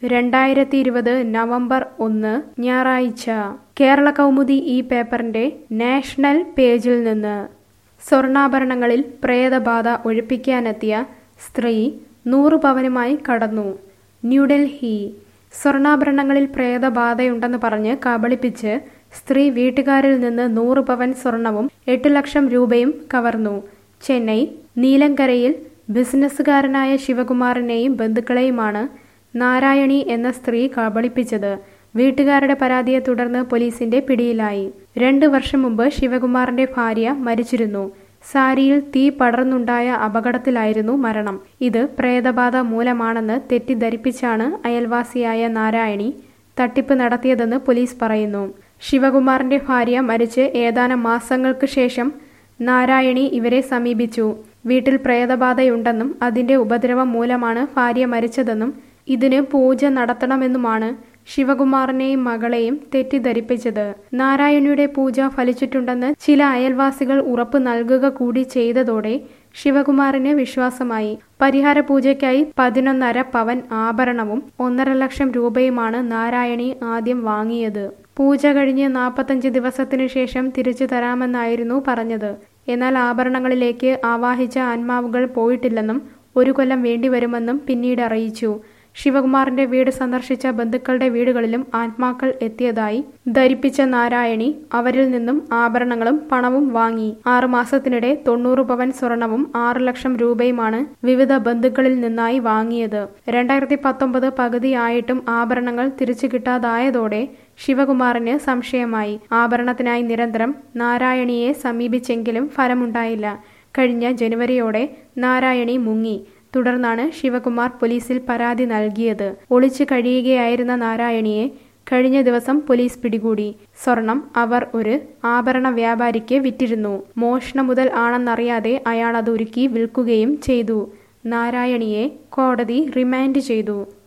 രണ്ടായിരത്തി ഇരുപത് നവംബർ ഒന്ന് ഞായറാഴ്ച കേരള കൗമുദി ഈ പേപ്പറിന്റെ നാഷണൽ പേജിൽ നിന്ന് സ്വർണ്ണാഭരണങ്ങളിൽ പ്രേതബാധ ഒഴിപ്പിക്കാനെത്തിയ സ്ത്രീ നൂറ് പവനുമായി കടന്നു ന്യൂഡൽഹി സ്വർണ്ണാഭരണങ്ങളിൽ പ്രേതബാധയുണ്ടെന്ന് പറഞ്ഞ് കബളിപ്പിച്ച് സ്ത്രീ വീട്ടുകാരിൽ നിന്ന് നൂറ് പവൻ സ്വർണവും എട്ട് ലക്ഷം രൂപയും കവർന്നു ചെന്നൈ നീലങ്കരയിൽ ബിസിനസ്സുകാരനായ ശിവകുമാറിനെയും ബന്ധുക്കളെയുമാണ് നാരായണി എന്ന സ്ത്രീ കബളിപ്പിച്ചത് വീട്ടുകാരുടെ പരാതിയെ തുടർന്ന് പോലീസിന്റെ പിടിയിലായി രണ്ട് വർഷം മുമ്പ് ശിവകുമാറിന്റെ ഭാര്യ മരിച്ചിരുന്നു സാരിയിൽ തീ പടർന്നുണ്ടായ അപകടത്തിലായിരുന്നു മരണം ഇത് പ്രേതബാധ മൂലമാണെന്ന് തെറ്റിദ്ധരിപ്പിച്ചാണ് അയൽവാസിയായ നാരായണി തട്ടിപ്പ് നടത്തിയതെന്ന് പോലീസ് പറയുന്നു ശിവകുമാറിന്റെ ഭാര്യ മരിച്ച് ഏതാനും മാസങ്ങൾക്ക് ശേഷം നാരായണി ഇവരെ സമീപിച്ചു വീട്ടിൽ പ്രേതബാധയുണ്ടെന്നും അതിന്റെ ഉപദ്രവം മൂലമാണ് ഭാര്യ മരിച്ചതെന്നും ഇതിന് പൂജ നടത്തണമെന്നുമാണ് ശിവകുമാറിനെയും മകളെയും തെറ്റിദ്ധരിപ്പിച്ചത് നാരായണിയുടെ പൂജ ഫലിച്ചിട്ടുണ്ടെന്ന് ചില അയൽവാസികൾ ഉറപ്പ് നൽകുക കൂടി ചെയ്തതോടെ ശിവകുമാറിന് വിശ്വാസമായി പരിഹാര പൂജയ്ക്കായി പതിനൊന്നര പവൻ ആഭരണവും ഒന്നര ലക്ഷം രൂപയുമാണ് നാരായണി ആദ്യം വാങ്ങിയത് പൂജ കഴിഞ്ഞ് നാൽപ്പത്തഞ്ച് ദിവസത്തിനു ശേഷം തിരിച്ചു തരാമെന്നായിരുന്നു പറഞ്ഞത് എന്നാൽ ആഭരണങ്ങളിലേക്ക് ആവാഹിച്ച ആത്മാവുകൾ പോയിട്ടില്ലെന്നും ഒരു കൊല്ലം വേണ്ടിവരുമെന്നും പിന്നീട് അറിയിച്ചു ശിവകുമാറിന്റെ വീട് സന്ദർശിച്ച ബന്ധുക്കളുടെ വീടുകളിലും ആത്മാക്കൾ എത്തിയതായി ധരിപ്പിച്ച നാരായണി അവരിൽ നിന്നും ആഭരണങ്ങളും പണവും വാങ്ങി ആറുമാസത്തിനിടെ തൊണ്ണൂറ് പവൻ സ്വർണവും ആറ് ലക്ഷം രൂപയുമാണ് വിവിധ ബന്ധുക്കളിൽ നിന്നായി വാങ്ങിയത് രണ്ടായിരത്തി പത്തൊമ്പത് പകുതിയായിട്ടും ആഭരണങ്ങൾ തിരിച്ചു കിട്ടാതായതോടെ ശിവകുമാറിന് സംശയമായി ആഭരണത്തിനായി നിരന്തരം നാരായണിയെ സമീപിച്ചെങ്കിലും ഫലമുണ്ടായില്ല കഴിഞ്ഞ ജനുവരിയോടെ നാരായണി മുങ്ങി തുടർന്നാണ് ശിവകുമാർ പോലീസിൽ പരാതി നൽകിയത് ഒളിച്ചു കഴിയുകയായിരുന്ന നാരായണിയെ കഴിഞ്ഞ ദിവസം പോലീസ് പിടികൂടി സ്വർണം അവർ ഒരു ആഭരണ വ്യാപാരിക്ക് വിറ്റിരുന്നു മോഷണ മുതൽ ആണെന്നറിയാതെ അയാൾ അത് ഒരുക്കി വിൽക്കുകയും ചെയ്തു നാരായണിയെ കോടതി റിമാൻഡ് ചെയ്തു